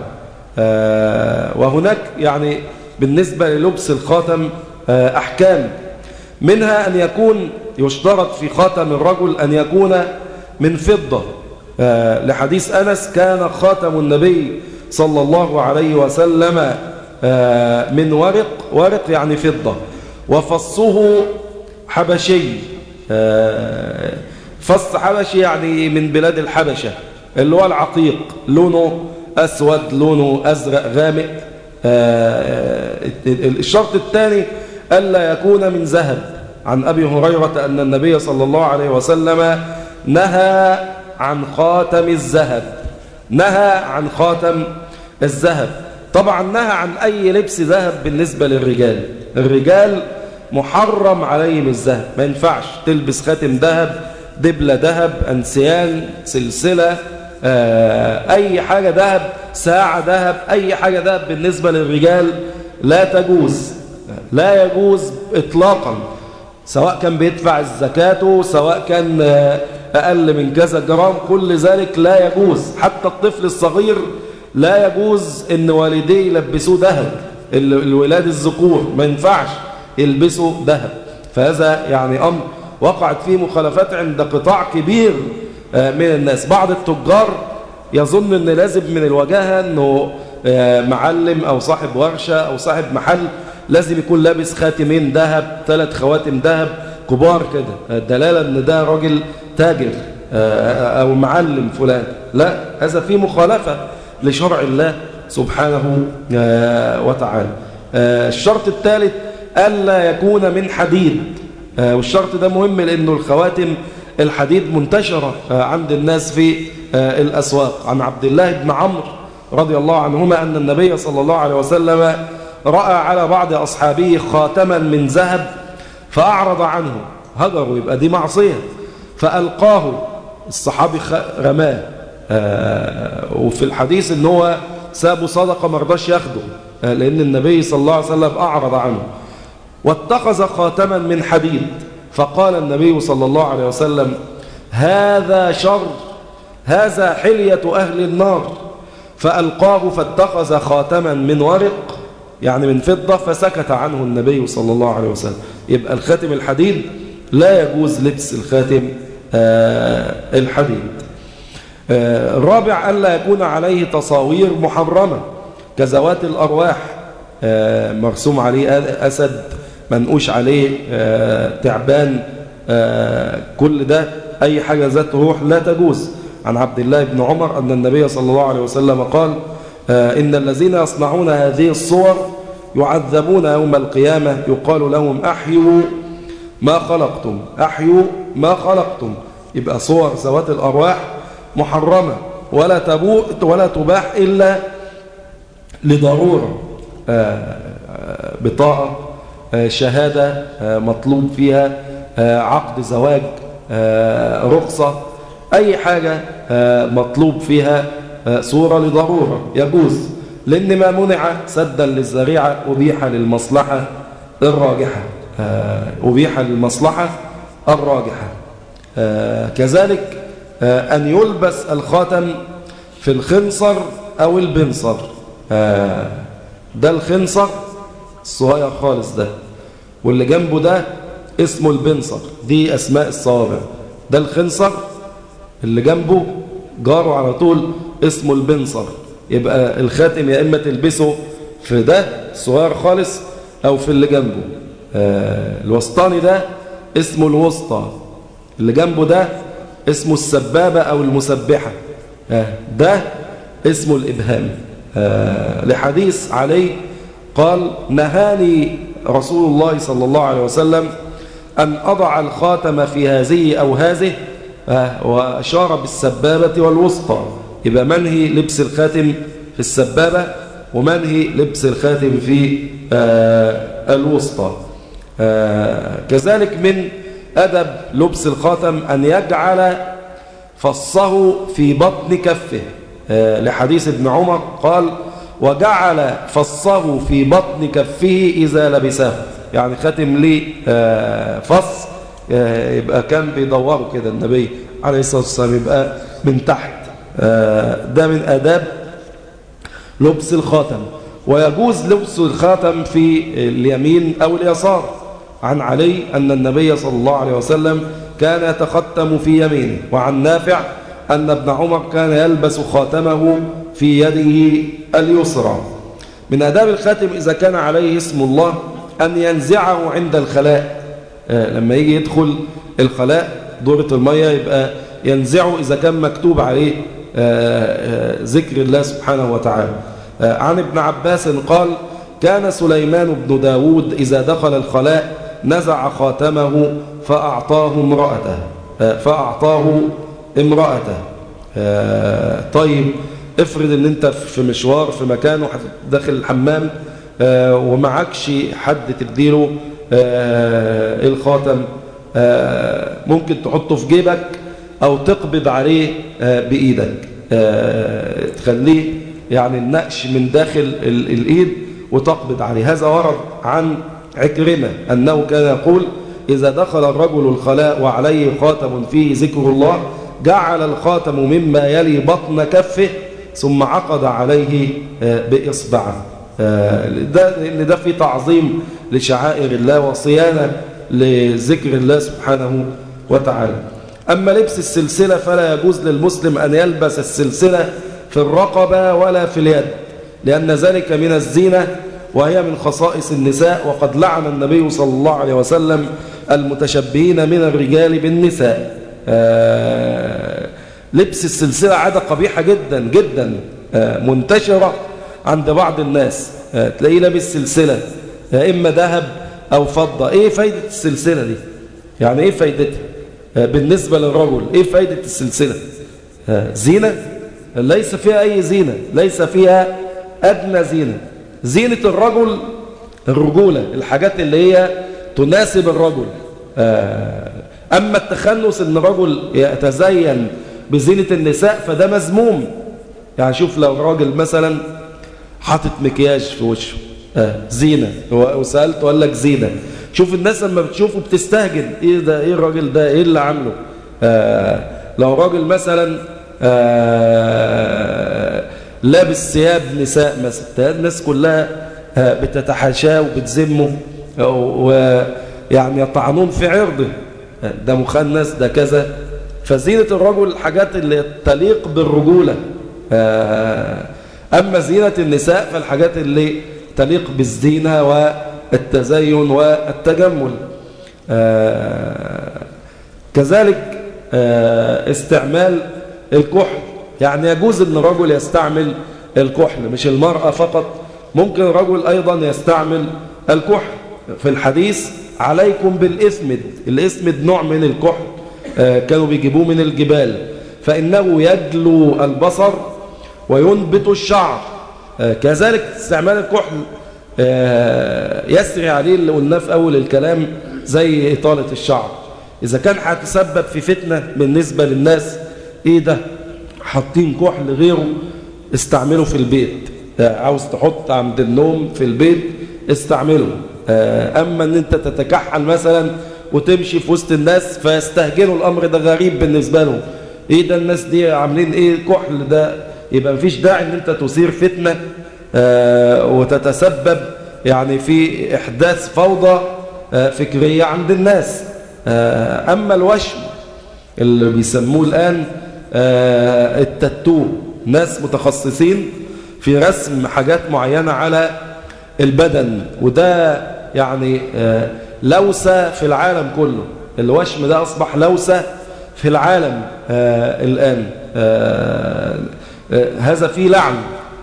وهناك يعني بالنسبة للبس الخاتم أحكام منها أن يكون يشترط في خاتم الرجل أن يكون من فضة لحديث أنس كان خاتم النبي صلى الله عليه وسلم من ورق ورق يعني فضة وفصه حبشي فص حبشي يعني من بلاد الحبشة اللي هو العقيق لونه أسود لونه أزرق غامق الشرط الثاني ألا يكون من ذهب عن أبي هريرة أن النبي صلى الله عليه وسلم نهى عن خاتم الذهب نهى عن خاتم الذهب طبعا نهى عن أي لبس ذهب بالنسبة للرجال الرجال محرم عليهم الذهب ما ينفعش تلبس خاتم ذهب دبلة ذهب أنسيان سلسلة آه، أي حاجة ذهب ساعة ذهب أي حاجة ذهب بالنسبة للرجال لا تجوز لا يجوز إطلاقا سواء كان بيدفع الزكاة سواء كان آه، أقل من كذا جرام كل ذلك لا يجوز حتى الطفل الصغير لا يجوز ان والديه يلبسوه ذهب الولاد الذكور ما ينفعش يلبسوا ذهب فهذا يعني أمر وقعت فيه مخالفات عند قطاع كبير آه، من الناس بعض التجار يظن ان لازم من الوجاهة انه آه، معلم او صاحب ورشة او صاحب محل لازم يكون لابس خاتمين ذهب ثلاث خواتم ذهب كبار كده الدلالة ان ده راجل تاجر آه، او معلم فلان لا هذا فيه مخالفة لشرع الله سبحانه وتعالى الشرط الثالث ألا يكون من حديد والشرط ده مهم لأنه الخواتم الحديد منتشرة آه، عند الناس في آه، الأسواق عن عبد الله بن عمرو رضي الله عنهما أن النبي صلى الله عليه وسلم رأى على بعض أصحابه خاتما من ذهب فأعرض عنه هجروا يبقى دي معصية فألقاه الصحابي رماه آه، وفي الحديث ان هو سابه صدقة مرضاش ياخده لأن النبي صلى الله عليه وسلم أعرض عنه واتخذ خاتما من حديد فقال النبي صلى الله عليه وسلم هذا شر هذا حلية أهل النار فألقاه فاتخذ خاتما من ورق يعني من فضة فسكت عنه النبي صلى الله عليه وسلم يبقى الخاتم الحديد لا يجوز لبس الخاتم آه، الحديد آه، الرابع ألا يكون عليه تصاوير محرمة كزوات الأرواح آه، مرسوم عليه أسد منقوش عليه آه، تعبان آه، كل ده أي حاجة ذات روح لا تجوز عن عبد الله بن عمر أن النبي صلى الله عليه وسلم قال آه، إن الذين يصنعون هذه الصور يعذبون يوم القيامة يقال لهم أحيوا ما خلقتم أحيوا ما خلقتم يبقى صور ذوات الأرواح محرمة ولا تبوء ولا تباح إلا لضرورة بطاقة آه، شهادة آه، مطلوب فيها آه، عقد زواج رخصة أي حاجة مطلوب فيها صورة لضرورة يجوز لأن ما منع سدا للزريعة أبيح للمصلحة الراجحة أبيح للمصلحة الراجحة كذلك أن يلبس الخاتم في الخنصر أو البنصر ده الخنصر الصغير خالص ده واللي جنبه ده اسمه البنصر دي أسماء الصوابع ده الخنصر اللي جنبه جاره على طول اسمه البنصر يبقى الخاتم يا إما تلبسه في ده الصغير خالص أو في اللي جنبه آه الوسطاني ده اسمه الوسطى اللي جنبه ده اسمه السبابة أو المسبحة آه ده اسمه الإبهام آه لحديث عليه قال نهاني رسول الله صلى الله عليه وسلم أن أضع الخاتم في هذه أو هذه آه، وأشار بالسبابة والوسطى يبقى منهي لبس الخاتم في السبابة ومنهي لبس الخاتم في آه، الوسطى آه، كذلك من أدب لبس الخاتم أن يجعل فصه في بطن كفه لحديث ابن عمر قال وجعل فصه في بطن كفه إذا لبسه يعني ختم لي آه، فص آه، يبقى كان بيدوره كده النبي عليه الصلاة والسلام يبقى من تحت آه، ده من أداب لبس الخاتم ويجوز لبس الخاتم في اليمين أو اليسار عن علي أن النبي صلى الله عليه وسلم كان يتختم في يمينه وعن نافع أن ابن عمر كان يلبس خاتمه في يده اليسرى من أداب الخاتم إذا كان عليه اسم الله أن ينزعه عند الخلاء آه، لما يجي يدخل الخلاء دورة المية يبقى ينزعه إذا كان مكتوب عليه آه، آه، ذكر الله سبحانه وتعالى عن ابن عباس قال كان سليمان بن داود إذا دخل الخلاء نزع خاتمه فأعطاه امرأته فأعطاه امرأته طيب افرض ان انت في مشوار في مكان داخل الحمام آه، ومعكش حد تديله آه، الخاتم آه، ممكن تحطه في جيبك او تقبض عليه بايدك تخليه يعني النقش من داخل الايد وتقبض عليه هذا ورد عن عكرمة أنه كان يقول إذا دخل الرجل الخلاء وعليه خاتم فيه ذكر الله جعل الخاتم مما يلي بطن كفه ثم عقد عليه آه، بإصبعه آه، ده لأن ده في تعظيم لشعائر الله وصيانة لذكر الله سبحانه وتعالى أما لبس السلسلة فلا يجوز للمسلم أن يلبس السلسلة في الرقبة ولا في اليد لأن ذلك من الزينة وهي من خصائص النساء وقد لعن النبي صلى الله عليه وسلم المتشبهين من الرجال بالنساء آه لبس السلسلة عادة قبيحة جدا جدا آه منتشرة عند بعض الناس آه تلاقيه لابس سلسلة آه إما ذهب أو فضة إيه فايدة السلسلة دي يعني إيه فايدتها آه بالنسبة للرجل إيه فايدة السلسلة آه زينة ليس فيها أي زينة ليس فيها أدنى زينة زينة الرجل الرجولة الحاجات اللي هي تناسب الرجل آه، أما التخنس أن الرجل يتزين بزينة النساء فده مذموم يعني شوف لو راجل مثلا حاطط مكياج في وشه آه زينة وسألت وقال لك زينة شوف الناس لما بتشوفه بتستهجن ايه ده ايه الراجل ده ايه اللي عامله آه لو راجل مثلا آه لابس ثياب نساء مثلا الناس كلها آه، بتتحاشاه وبتذمه ويعني يطعنون في عرضه آه، ده مخنث ده كذا فزينة الرجل الحاجات اللي تليق بالرجولة آه، أما زينة النساء فالحاجات اللي تليق بالزينة والتزين والتجمل كذلك استعمال الكحل يعني يجوز أن الرجل يستعمل الكحل مش المرأة فقط ممكن الرجل أيضا يستعمل الكحل في الحديث عليكم بالإثمد الإثمد نوع من الكحل آه، كانوا بيجيبوه من الجبال فإنه يجلو البصر وينبت الشعر آه، كذلك استعمال الكحل آه، يسري عليه اللي قلناه في أول الكلام زي إطالة الشعر إذا كان هتسبب في فتنة بالنسبة للناس إيه ده حاطين كحل غيره استعمله في البيت آه، عاوز تحط عند النوم في البيت استعمله آه، أما أن أنت تتكحل مثلا وتمشي في وسط الناس فيستهجنوا الأمر ده غريب بالنسبة لهم إيه ده الناس دي عاملين إيه كحل ده يبقى مفيش داعي أن أنت تثير فتنة آه، وتتسبب يعني في إحداث فوضى فكرية عند الناس أما الوشم اللي بيسموه الآن آه، التاتو ناس متخصصين في رسم حاجات معينة على البدن وده يعني آه، لوسة في العالم كله الوشم ده أصبح لوسة في العالم آه، الآن هذا فيه لعن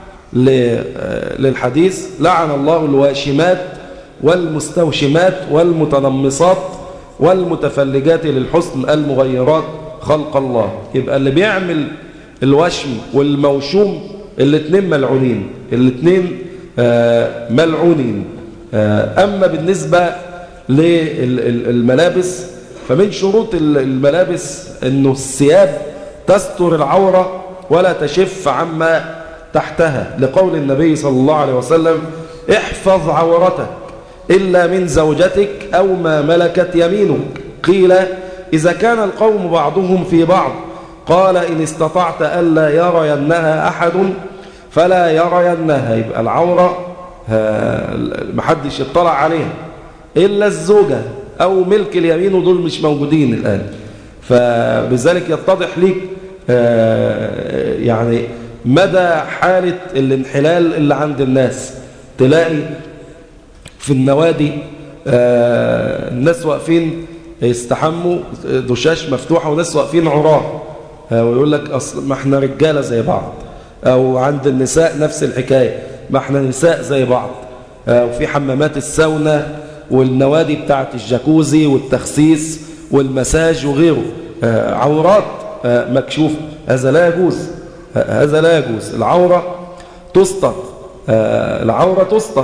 للحديث لعن الله الواشمات والمستوشمات والمتنمصات والمتفلجات للحسن المغيرات خلق الله يبقى اللي بيعمل الوشم والموشوم الاثنين ملعونين الاثنين آه، ملعونين آه، أما بالنسبة للملابس فمن شروط الملابس أنه الثياب تستر العورة ولا تشف عما تحتها لقول النبي صلى الله عليه وسلم احفظ عورتك إلا من زوجتك أو ما ملكت يمينك قيل إذا كان القوم بعضهم في بعض قال إن استطعت ألا يرينها أحد فلا يرينها يبقى العورة محدش يطلع عليها إلا الزوجة أو ملك اليمين دول مش موجودين الآن فبذلك يتضح لك آه، يعني مدى حالة الانحلال اللي عند الناس تلاقي في النوادي آه، الناس واقفين يستحموا دشاش مفتوحة وناس واقفين عراه آه، ويقول لك أصل ما احنا رجالة زي بعض أو عند النساء نفس الحكاية ما احنا نساء زي بعض آه، وفي حمامات الساونا والنوادي بتاعت الجاكوزي والتخسيس والمساج وغيره آه، عورات مكشوفة هذا لا يجوز هذا لا يجوز العورة تستر العورة تستر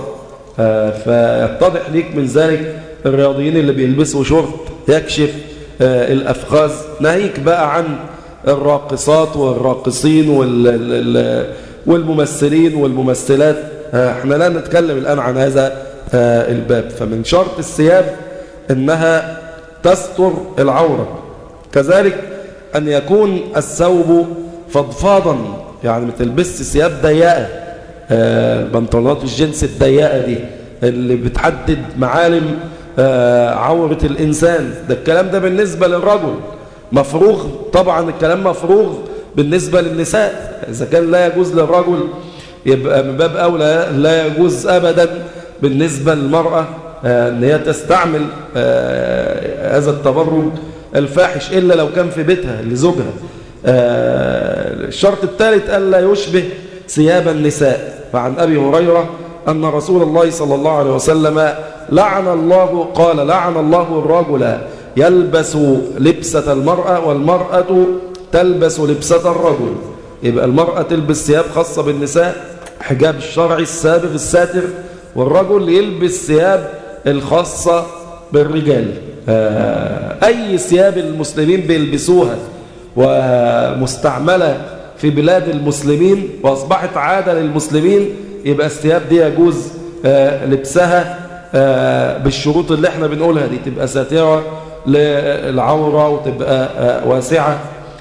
فيتضح ليك من ذلك الرياضيين اللي بيلبسوا شورت يكشف الأفخاذ ناهيك بقى عن الراقصات والراقصين والممثلين والممثلات احنا لا نتكلم الآن عن هذا الباب فمن شرط الثياب انها تستر العورة كذلك ان يكون الثوب فضفاضا يعني ما تلبسش ثياب ضيقه بنطلونات الجنس الضيقه دي اللي بتحدد معالم عورة الإنسان ده الكلام ده بالنسبة للرجل مفروغ طبعا الكلام مفروغ بالنسبة للنساء إذا كان لا يجوز للرجل يبقى من باب أولى لا يجوز أبدا بالنسبة للمرأة أن هي تستعمل هذا التبرج الفاحش إلا لو كان في بيتها لزوجها الشرط الثالث ألا يشبه ثياب النساء فعن أبي هريرة أن رسول الله صلى الله عليه وسلم لعن الله قال لعن الله الرجل يلبس لبسة المرأة والمرأة تلبس لبسة الرجل يبقى المرأة تلبس ثياب خاصة بالنساء حجاب الشرعي السابق الساتر والرجل يلبس ثياب الخاصة بالرجال أي ثياب المسلمين بيلبسوها ومستعملة في بلاد المسلمين وأصبحت عادة للمسلمين يبقى الثياب دي يجوز لبسها بالشروط اللي احنا بنقولها دي تبقى ساترة للعورة وتبقى واسعة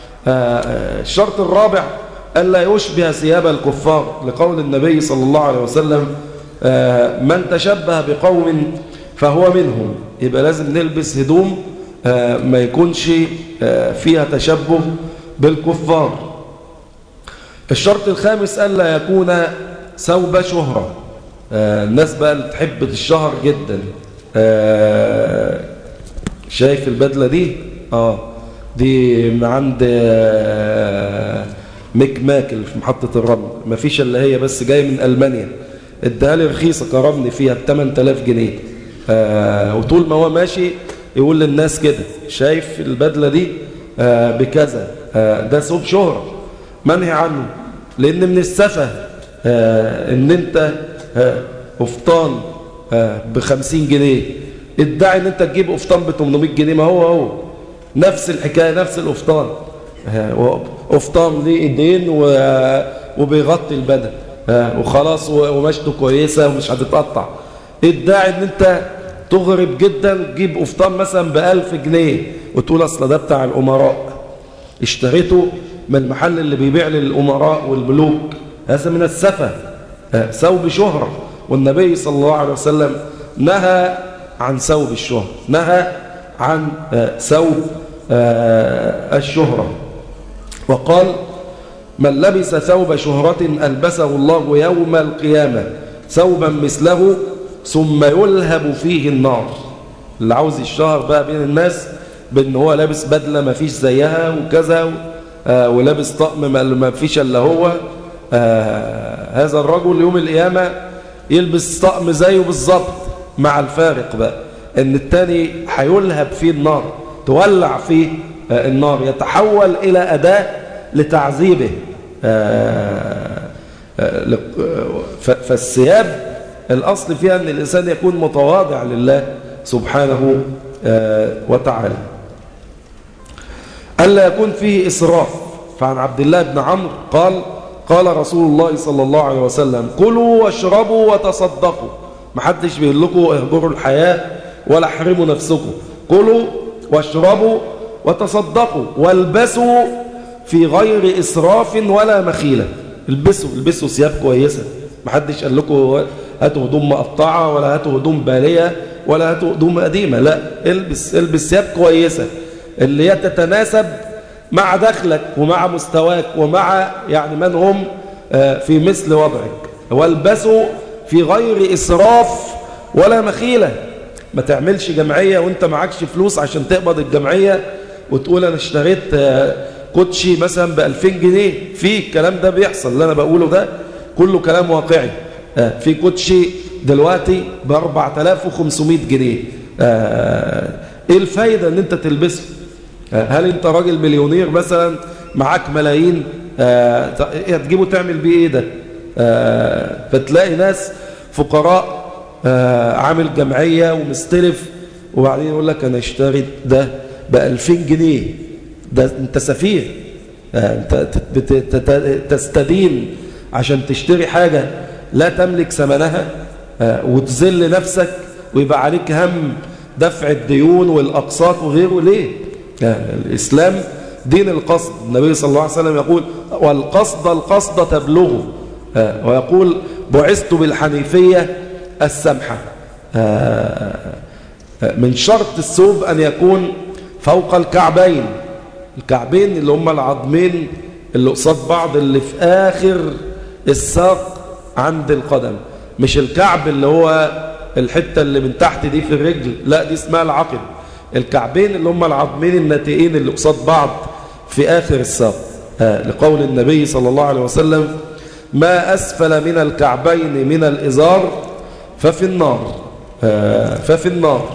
الشرط الرابع ألا يشبه ثياب الكفار لقول النبي صلى الله عليه وسلم من تشبه بقوم فهو منهم يبقى لازم نلبس هدوم ما يكونش فيها تشبه بالكفار الشرط الخامس ألا يكون ثوب شهرة الناس بقى اللي تحب الشهر جدا شايف البدلة دي اه دي من عند ميك ماك اللي في محطة الرمل ما فيش الا هي بس جاي من ألمانيا اداها لي رخيصة كرمني فيها ب 8000 جنيه آه وطول ما هو ماشي يقول للناس كده شايف البدلة دي آه بكذا آه ده ثوب شهرة منهي عنه لأن من السفة آه ان انت آه قفطان آه بخمسين جنيه ادعي ان انت تجيب قفطان ب 800 جنيه ما هو هو نفس الحكاية نفس القفطان قفطان ليه ايدين وبيغطي البدن وخلاص ومشته كويسة ومش هتتقطع ادعي ان انت تغرب جدا تجيب قفطان مثلا بألف جنيه وتقول اصل ده بتاع الامراء اشتريته من المحل اللي بيبيع للامراء والملوك هذا من السفة ثوب شهرة والنبي صلى الله عليه وسلم نهى عن ثوب الشهرة نهى عن ثوب الشهرة وقال من لبس ثوب شهرة ألبسه الله يوم القيامة ثوبا مثله ثم يلهب فيه النار اللي عاوز الشهر بقى بين الناس بأن هو لابس بدلة ما فيش زيها وكذا ولابس طقم ما فيش إلا هو هذا الرجل يوم القيامة يلبس طقم زيه بالظبط مع الفارق بقى ان التاني هيلهب فيه النار تولع فيه النار يتحول إلى أداة لتعذيبه فالثياب الأصل فيها أن الإنسان يكون متواضع لله سبحانه وتعالى ألا يكون فيه إسراف فعن عبد الله بن عمرو قال قال رسول الله صلى الله عليه وسلم كلوا واشربوا وتصدقوا محدش بيقول لكم اهجروا الحياة ولا احرموا نفسكم كلوا واشربوا وتصدقوا والبسوا في غير إسراف ولا مخيلة البسوا البسوا ثياب كويسة محدش قال لكم هاتوا هدوم مقطعة ولا هاتوا هدوم بالية ولا هاتوا هدوم قديمة لا البس البس ثياب كويسة اللي هي تتناسب مع دخلك ومع مستواك ومع يعني من هم في مثل وضعك والبسوا في غير إسراف ولا مخيلة ما تعملش جمعية وانت معكش فلوس عشان تقبض الجمعية وتقول انا اشتريت كوتشي مثلا ب 2000 جنيه في الكلام ده بيحصل اللي انا بقوله ده كله كلام واقعي في كوتشي دلوقتي ب 4500 جنيه ايه الفايدة ان انت تلبسه هل انت راجل مليونير مثلا معاك ملايين آه إيه هتجيبه تعمل بيه ايه ده آه فتلاقي ناس فقراء آه عامل جمعية ومستلف وبعدين يقول لك انا اشتري ده ب 2000 جنيه ده انت سفيه آه انت تستدين عشان تشتري حاجة لا تملك ثمنها آه وتذل نفسك ويبقى عليك هم دفع الديون والأقساط وغيره ليه آه الإسلام دين القصد النبي صلى الله عليه وسلم يقول والقصد القصد تبلغه آه ويقول بعثت بالحنيفية السمحة من شرط الثوب أن يكون فوق الكعبين الكعبين اللي هم العظمين اللي قصاد بعض اللي في آخر الساق عند القدم مش الكعب اللي هو الحتة اللي من تحت دي في الرجل لا دي اسمها العقل الكعبين اللي هم العظمين الناتئين اللي قصاد بعض في آخر الساق آه لقول النبي صلى الله عليه وسلم ما أسفل من الكعبين من الإزار ففي النار آه ففي النار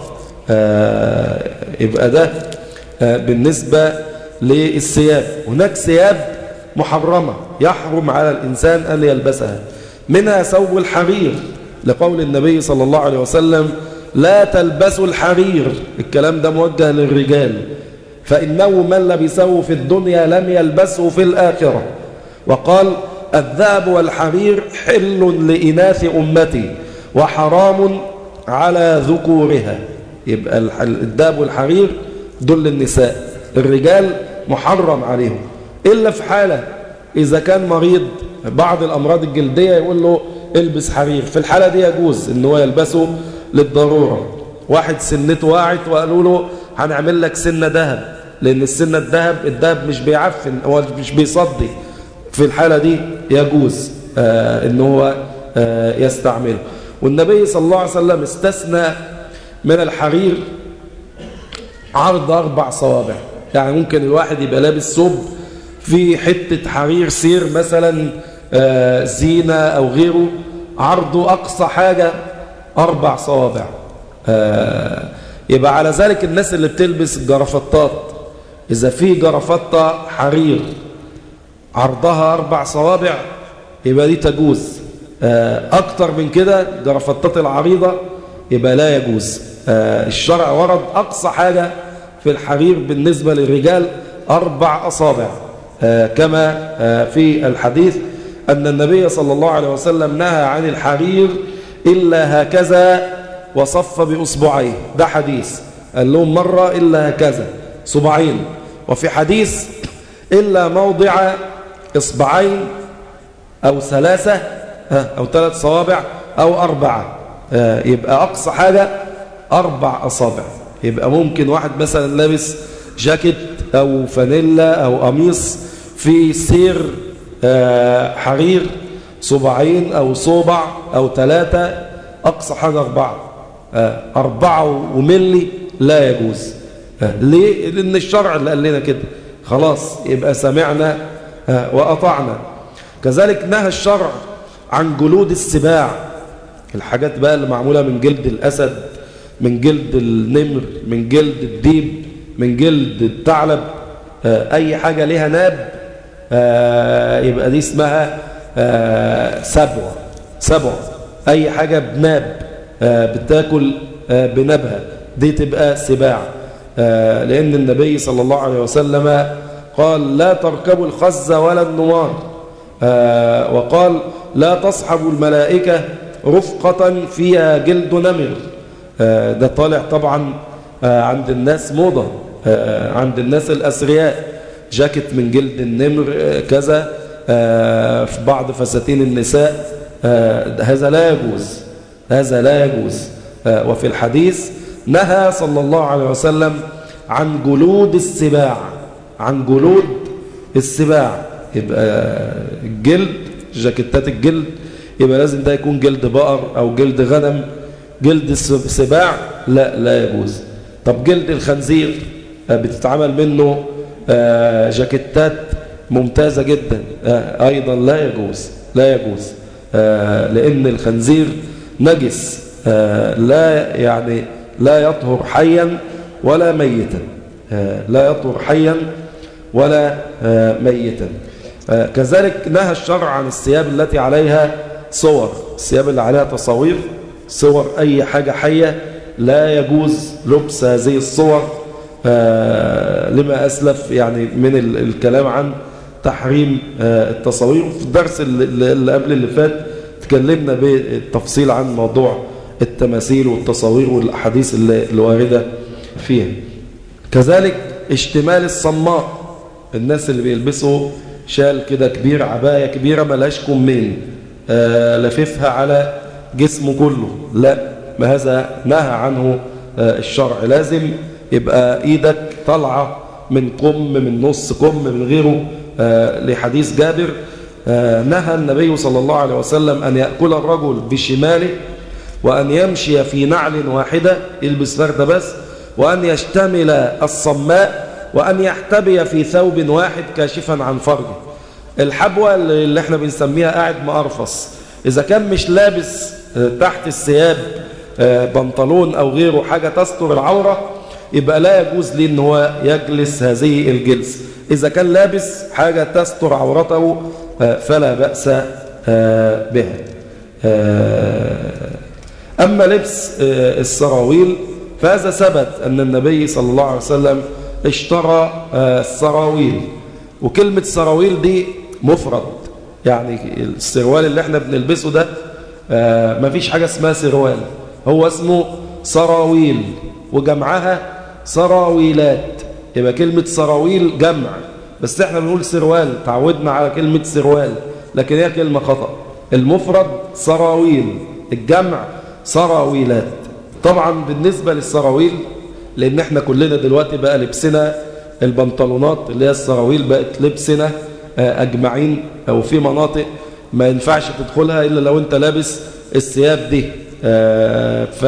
آه يبقى ده آه بالنسبة للثياب هناك ثياب محرمة يحرم على الإنسان أن يلبسها منها ثوب الحرير لقول النبي صلى الله عليه وسلم لا تلبسوا الحرير الكلام ده موجه للرجال فإنه من لبسه في الدنيا لم يلبسه في الآخرة وقال الذهب والحرير حل لإناث أمتي وحرام على ذكورها يبقى الذهب والحرير دول النساء الرجال محرم عليهم إلا في حالة إذا كان مريض بعض الأمراض الجلدية يقول له البس حرير في الحالة دي يجوز ان هو يلبسه للضرورة واحد سنته وقعت وقالوا له هنعمل لك سنة ذهب لأن السنة الذهب الذهب مش بيعفن هو مش بيصدي في الحالة دي يجوز آه ان هو آه يستعمله والنبي صلى الله عليه وسلم استثنى من الحرير عرض أربع صوابع يعني ممكن الواحد يبقى لابس ثوب في حتة حرير سير مثلا آه زينة أو غيره عرضه أقصى حاجة أربع صوابع آه يبقى على ذلك الناس اللي بتلبس جرافطات إذا في جرافطة حرير عرضها أربع صوابع يبقى دي تجوز آه أكتر من كده جرافطات العريضة يبقى لا يجوز الشرع ورد أقصى حاجة في الحرير بالنسبة للرجال أربع أصابع كما في الحديث أن النبي صلى الله عليه وسلم نهى عن الحرير إلا هكذا وصف بأصبعيه ده حديث قال لهم مرة إلا هكذا صبعين وفي حديث إلا موضع إصبعين أو ثلاثة أو ثلاث صوابع أو أربعة يبقى أقصى حاجة أربع أصابع يبقى ممكن واحد مثلا لابس جاكيت أو فانيلا أو قميص في سير حرير صبعين أو صوبع أو ثلاثة أقصى حاجة أربعة أربعة وملي لا يجوز ليه؟ لأن الشرع اللي قال لنا كده خلاص يبقى سمعنا وأطعنا كذلك نهى الشرع عن جلود السباع الحاجات بقى اللي معمولة من جلد الأسد من جلد النمر من جلد الديب من جلد الثعلب أي حاجة ليها ناب يبقى دي اسمها سبع سبع أي حاجة بناب بتاكل بنابها دي تبقى سباع لأن النبي صلى الله عليه وسلم قال لا تركبوا الخز ولا النوار وقال لا تصحبوا الملائكة رفقة فيها جلد نمر ده طالع طبعا عند الناس موضة عند الناس الأسرياء جاكيت من جلد النمر كذا في بعض فساتين النساء هذا لا يجوز هذا لا يجوز وفي الحديث نهى صلى الله عليه وسلم عن جلود السباع عن جلود السباع يبقى الجلد جاكيتات الجلد يبقى لازم ده يكون جلد بقر أو جلد غنم جلد السباع لا لا يجوز طب جلد الخنزير بتتعمل منه جاكيتات ممتازة جدا أيضا لا يجوز لا يجوز لأن الخنزير نجس لا يعني لا يطهر حيا ولا ميتا لا يطهر حيا ولا ميتا كذلك نهى الشرع عن الثياب التي عليها صور الثياب اللي عليها تصاوير صور أي حاجة حية لا يجوز لبس هذه الصور لما أسلف يعني من الكلام عن تحريم التصاوير في الدرس اللي قبل اللي فات تكلمنا بالتفصيل عن موضوع التماثيل والتصاوير والأحاديث اللي واردة فيها كذلك اشتمال الصماء الناس اللي بيلبسوا شال كده كبير عباية كبيرة ملهاش كمين آه لففها على جسمه كله لا ما هذا نهى عنه آه الشرع لازم يبقى ايدك طالعة من كم من نص كم من غيره آه لحديث جابر نهى النبي صلى الله عليه وسلم أن يأكل الرجل بشماله وأن يمشي في نعل واحدة يلبس فردة بس وأن يشتمل الصماء وأن يحتبي في ثوب واحد كاشفا عن فرجه الحبوة اللي احنا بنسميها قاعد مقرفص إذا كان مش لابس تحت الثياب بنطلون أو غيره حاجة تستر العورة يبقى لا يجوز ليه ان هو يجلس هذه الجلسة إذا كان لابس حاجة تستر عورته فلا بأس بها أما لبس السراويل فهذا ثبت أن النبي صلى الله عليه وسلم اشترى السراويل وكلمة سراويل دي مفرد يعني السروال اللي احنا بنلبسه ده ما فيش حاجة اسمها سروال هو اسمه سراويل وجمعها سراويلات يبقى كلمة سراويل جمع بس احنا بنقول سروال تعودنا على كلمة سروال لكن هي كلمة خطأ المفرد سراويل الجمع سراويلات طبعا بالنسبة للسراويل لان احنا كلنا دلوقتي بقى لبسنا البنطلونات اللي هي السراويل بقت لبسنا اجمعين او في مناطق ما ينفعش تدخلها الا لو انت لابس الثياب دي ف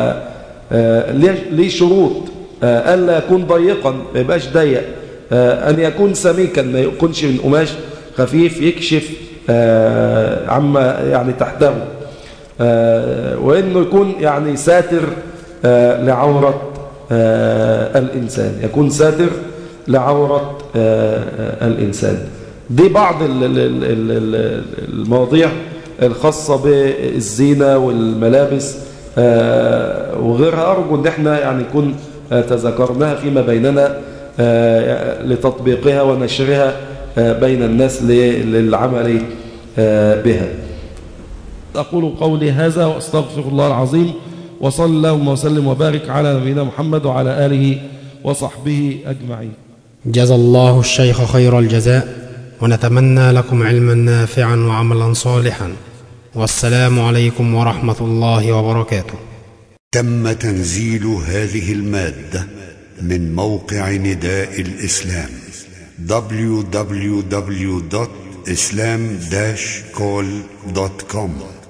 ليه شروط الا يكون ضيقا ما يبقاش ضيق أن يكون سميكا ما يكونش من قماش خفيف يكشف عما يعني تحته وإنه يكون يعني ساتر لعورة الإنسان يكون ساتر لعورة الإنسان دي بعض المواضيع الخاصة بالزينة والملابس وغيرها أرجو أن احنا يعني نكون تذكرناها فيما بيننا لتطبيقها ونشرها بين الناس للعمل بها أقول قولي هذا وأستغفر الله العظيم وصلى اللهم وسلم وبارك على نبينا محمد وعلى آله وصحبه أجمعين جزى الله الشيخ خير الجزاء ونتمنى لكم علما نافعا وعملا صالحا والسلام عليكم ورحمة الله وبركاته تم تنزيل هذه المادة من موقع نداء الإسلام www.islam-call.com